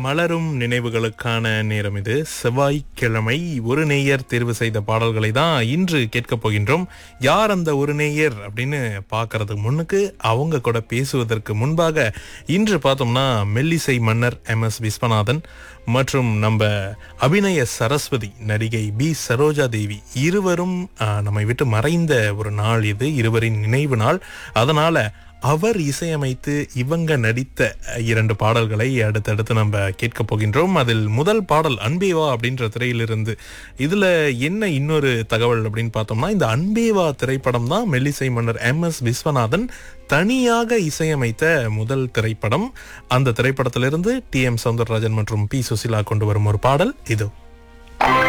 மலரும் நினைவுகளுக்கான நேரம் இது செவ்வாய்க்கிழமை ஒரு நேயர் தேர்வு செய்த பாடல்களை தான் இன்று கேட்கப் போகின்றோம் யார் அந்த ஒரு நேயர் அப்படின்னு பார்க்கறதுக்கு முன்னுக்கு அவங்க கூட பேசுவதற்கு முன்பாக இன்று பார்த்தோம்னா மெல்லிசை மன்னர் எம் எஸ் விஸ்வநாதன் மற்றும் நம்ம அபிநய சரஸ்வதி நடிகை பி சரோஜா தேவி இருவரும் ஆஹ், நம்மை விட்டு மறைந்த ஒரு நாள் இது இருவரின் நினைவு நாள் அதனால அவர் இசையமைத்து இவங்க நடித்த இரண்டு பாடல்களை அடுத்தடுத்து நம்ம கேட்க போகின்றோம் அதில் முதல் பாடல் அன்பேவா அப்படின்ற திரையிலிருந்து இதுல என்ன இன்னொரு தகவல் அப்படின்னு பார்த்தோம்னா இந்த அன்பேவா திரைப்படம் தான் மெல்லிசை மன்னர் எம் எஸ் விஸ்வநாதன் தனியாக இசையமைத்த முதல் திரைப்படம் அந்த திரைப்படத்திலிருந்து டி எம் சவுந்தரராஜன் மற்றும் பி சுசிலா கொண்டு வரும் ஒரு பாடல் இது